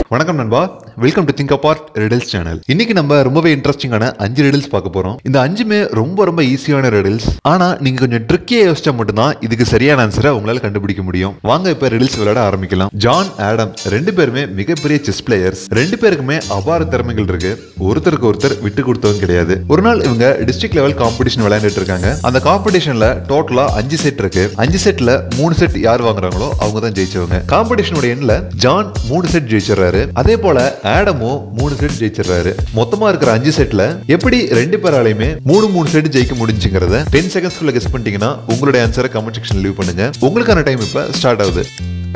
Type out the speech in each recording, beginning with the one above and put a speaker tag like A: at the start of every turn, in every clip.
A: வணக்கம் நண்பா welcome to think about riddles channel இன்னைக்கு நம்ம ரொம்பவே இன்ட்ரெஸ்டிங்கான அஞ்சு ரெடில்ஸ் பார்க்க போறோம் இந்த அஞ்சுமே ரொம்ப ரொம்ப ஈஸியான ரெடில்ஸ் ஆனா நீங்க கொஞ்சம் ட்ரிக்கியா யோசிச்சா மட்டும்தான் இதுக்கு சரியான ஆன்சரை உங்களால கண்டுபிடிக்க முடியும் வாங்க இப்ப ரெடில்ஸ் விளையாட ஆரம்பிக்கலாம் ஜான் ஆடம் ரெண்டு பேருமே மிகப்பெரிய செஸ் பிளேயர்ஸ் ரெண்டு பேருக்குமே அபார திறமைகள் இருக்கு ஒருத்தருக்கு ஒருத்தர் விட்டு கொடுத்தவங்க கிடையாது ஒரு நாள் இவங்க டிஸ்ட்ரிக்ட் லெவல் காம்படிஷன் விளையாண்டுட்டு இருக்காங்க அந்த காம்படிஷன்ல டோட்டலா அஞ்சு செட் இருக்கு அஞ்சு செட்ல மூணு செட் யார் வாங்குறாங்களோ அவங்க தான் ஜெயிச்சவங்க காம்படிஷனோட எண்ட்ல ஜான் மூணு செட் ஜெயிச்சிடுறாரு அதே போல ஆடமும் மூணு செட் ஜெயிச்சிடுறாரு மொத்தமா இருக்கிற அஞ்சு செட்ல எப்படி ரெண்டு பேராலையுமே மூணு மூணு செட் ஜெயிக்க முடிஞ்சுங்கிறத டென் செகண்ட்ஸ்க்குள்ள கெஸ் பண்ணிட்டீங்கன்னா உங்களுடைய ஆன்சரை கமெண்ட் செக்ஷன் லீவ் பண்ணுங்க உங்களுக்கான டைம் இப்ப ஸ்டார்ட் ஆகுது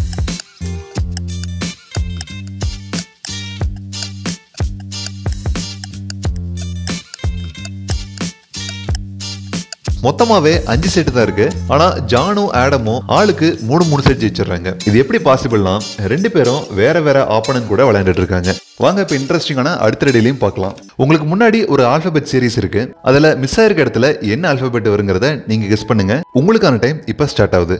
A: மொத்தமாவே அஞ்சு செட் தான் இருக்கு ஆனா ஜானும் ஆடமும் ஆளுக்கு மூணு மூணு செட் ஜெயிச்சிடுறாங்க இது எப்படி பாசிபிள்னா ரெண்டு பேரும் வேற வேற ஆப்பனன் கூட விளையாண்டுட்டு இருக்காங்க வாங்க இப்ப இன்ட்ரெஸ்டிங்கான அடுத்த ரெடிலையும் பார்க்கலாம் உங்களுக்கு முன்னாடி ஒரு ஆல்பபெட் சீரிஸ் இருக்கு அதுல மிஸ் ஆயிருக்க இடத்துல என்ன ஆல்பபெட் வருங்கிறத நீங்க கெஸ் பண்ணுங்க உங்களுக்கான டைம் இப்ப ஸ்டார்ட் ஆகுது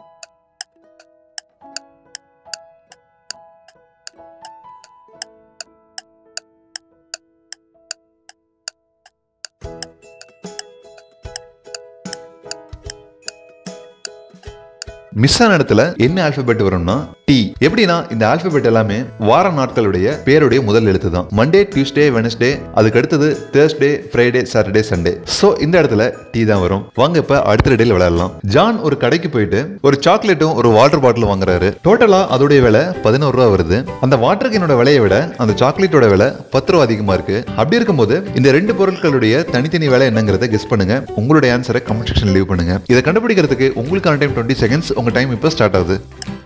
A: மிஸ் ஆன இடத்துல என்ன ஆல்பபெட் வரும்னா டி எப்படின்னா இந்த ஆல்பபெட் எல்லாமே வார நாட்களுடைய பேருடைய முதல் எழுத்து தான் மண்டே டியூஸ்டே வெனஸ்டே அதுக்கு அடுத்தது Thursday Friday Saturday Sunday so இந்த இடத்துல டி தான் வரும் வாங்க இப்ப அடுத்த இடையில விளையாடலாம் ஜான் ஒரு கடைக்கு போயிட்டு ஒரு சாக்லேட்டும் ஒரு வாட்டர் பாட்டிலும் வாங்குறாரு டோட்டலா அதோடைய விலை பதினோரு ரூபா வருது அந்த வாட்டர் கேனோட விலையை விட அந்த சாக்லேட்டோட விலை பத்து ரூபா அதிகமா இருக்கு அப்படி இருக்கும்போது இந்த ரெண்டு பொருட்களுடைய தனித்தனி விலை என்னங்கிறத கெஸ் பண்ணுங்க உங்களுடைய ஆன்சரை கமெண்ட் செக்ஷன் லீவ் பண்ணுங்க இதை கண்டுபிடிக்கிறதுக்கு உங்களுக்கான டைம் டுவெண்ட்டி செகண்ட்ஸ் உங்க டைம் இப்போ ஸ்டார்ட் ஆகுது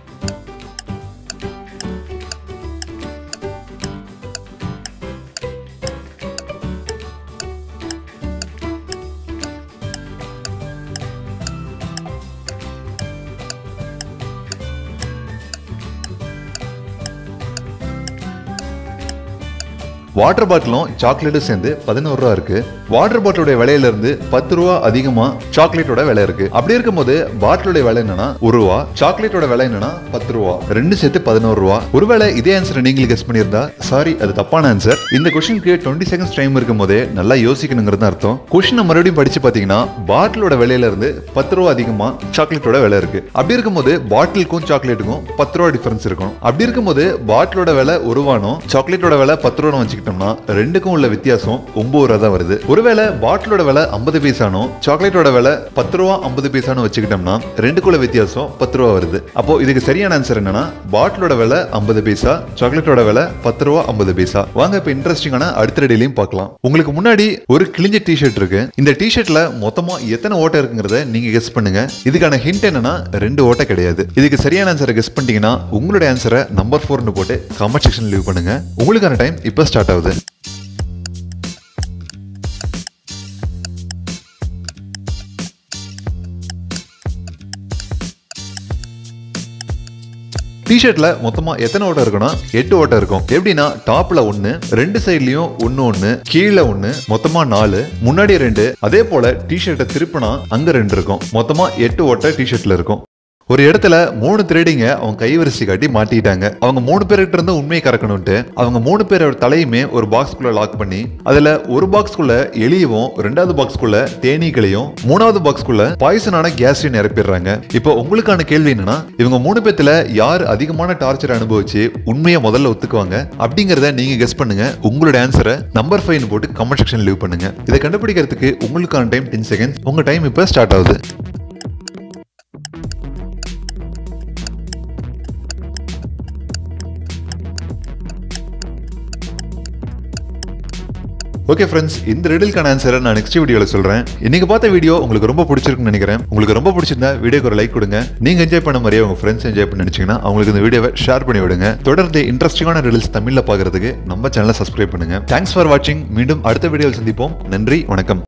A: வாட்டர் பாட்டிலும் சாக்லேட்டும் சேர்ந்து பதினோரு ரூபா இருக்கு வாட்டர் பாட்டிலோட விலையில இருந்து பத்து ரூபா அதிகமா சாக்லேட்டோட விலை இருக்கு அப்படி இருக்கும்போது பாட்டிலோட விலை என்னன்னா ஒரு ரூபா சாக்லேட்டோட விலை என்னன்னா பத்து ரூபா ரெண்டு சேர்த்து பதினோரு ரூபா ஒருவேளை இதே ஆன்சரை நீங்களும் கெஸ் பண்ணியிருந்தா சாரி அது தப்பான ஆன்சர் இந்த கொஸ்டினுக்கு டுவெண்ட்டி செகண்ட்ஸ் டைம் இருக்கும் போதே நல்லா யோசிக்கணுங்கிறது அர்த்தம் கொஸ்டினை மறுபடியும் படிச்சு பாத்தீங்கன்னா பாட்டிலோட விலையில இருந்து பத்து ரூபா அதிகமா சாக்லேட்டோட விலை இருக்கு அப்படி இருக்கும்போது பாட்டிலுக்கும் சாக்லேட்டுக்கும் பத்து ரூபா டிஃபரன்ஸ் இருக்கும் அப்படி இருக்கும்போது பாட்டிலோட விலை ஒரு ரூபானும் சாக்லேட்டோட விலை பத்து ரூபா வச்சுக்கிட்டோம்னா ரெண்டுக்கும் உள்ள வித்தியாசம் ஒன்பது ரூபா தான் வருது ஒருவேளை பாட்டிலோட விலை ஐம்பது பைசானும் சாக்லேட்டோட விலை பத்து ரூபா ஐம்பது பைசானும் வச்சுக்கிட்டோம்னா ரெண்டுக்குள்ள வித்தியாசம் பத்து ரூபா வருது அப்போ இதுக்கு சரியான ஆன்சர் என்னன்னா பாட்டிலோட விலை ஐம்பது பைசா சாக்லேட்டோட விலை பத்து ரூபா ஐம்பது பைசா வாங்க இப்ப இன்ட்ரெஸ்டிங்கான அடுத்த ரெடிலையும் பார்க்கலாம் உங்களுக்கு முன்னாடி ஒரு கிழிஞ்ச டிஷர்ட் இருக்கு இந்த டிஷர்ட்ல மொத்தமா எத்தனை ஓட்டை இருக்குங்கிறத நீங்க கெஸ் பண்ணுங்க இதுக்கான ஹிண்ட் என்னன்னா ரெண்டு ஓட்டை கிடையாது இதுக்கு சரியான ஆன்சரை கெஸ் பண்ணிட்டீங்கன்னா உங்களுடைய ஆன்சரை நம்பர் ஃபோர்னு போட்டு கமெண்ட் செக்ஷன் லீவ் பண்ணுங்க உங்களுக்கான டைம் இப்போ ஸ்டார்ட் ஆகுது டிஷர்ட்ல மொத்தமா எத்தனை ஓட்டம் இருக்குன்னா எட்டு ஓட்டம் இருக்கும் எப்படின்னா டாப்ல ஒன்னு ரெண்டு சைட்லயும் ஒன்னு ஒன்னு கீழே ஒன்னு மொத்தமா நாலு முன்னாடி ரெண்டு அதே போல டிஷர்ட்டை திருப்பினா அங்க ரெண்டு இருக்கும் மொத்தமா எட்டு ஓட்ட டிஷர்ட்ல இருக்கும் ஒரு இடத்துல மூணு திருடிங்க அவங்க கைவரிசை காட்டி மாட்டிட்டாங்க அவங்க மூணு பேர்கிட்ட இருந்து உண்மையை கறக்கணும்ட்டு அவங்க மூணு பேரோட தலையுமே ஒரு பாக்ஸ்குள்ள லாக் பண்ணி அதுல ஒரு பாக்ஸ்குள்ள எலியவும் ரெண்டாவது பாக்ஸ்குள்ள தேனீக்களையும் மூணாவது பாக்ஸ்குள்ள பாய்சனான கேஸையும் நிரப்பிடுறாங்க இப்போ உங்களுக்கான கேள்வி என்னன்னா இவங்க மூணு பேத்துல யார் அதிகமான டார்ச்சர் அனுபவிச்சு உண்மையை முதல்ல ஒத்துக்குவாங்க அப்படிங்கறத நீங்க கெஸ் பண்ணுங்க உங்களோட ஆன்சரை நம்பர் ஃபைவ் போட்டு கமெண்ட் செக்ஷன் லீவ் பண்ணுங்க இதை கண்டுபிடிக்கிறதுக்கு உங்களுக்கான டைம் டென் செகண்ட் உங்க டைம் இப்போ ஸ்டார்ட் ஆகுது ஓகே ஃப்ரெண்ட்ஸ் இந்த ரெடிலுக்கான ஆன்சரை நான் நெக்ஸ்ட் வீடியோவில் சொல்கிறேன் இன்னைக்கு பார்த்த வீடியோ உங்களுக்கு ரொம்ப பிடிச்சிருக்குன்னு நினைக்கிறேன் உங்களுக்கு ரொம்ப பிடிச்சிருந்தா வீடியோக்கு ஒரு லைக் கொடுங்க நீங்கள் என்ஜாய் பண்ண மாதிரியே உங்கள் ஃப்ரெண்ட்ஸ் என்ஜாய் பண்ணி நினச்சிங்கன்னா அவங்களுக்கு இந்த வீடியோவை ஷேர் பண்ணி விடுங்க தொடர்ந்து இன்ட்ரெஸ்டிங்கான ரீல்ஸ் தமிழில் பார்க்கறதுக்கு நம்ம சேனலை சப்ஸ்கிரைப் பண்ணுங்க தேங்க்ஸ் ஃபார் வாட்சிங் மீண்டும் அடுத்த வீடியோவில் சந்திப்போம் நன்றி வணக்கம்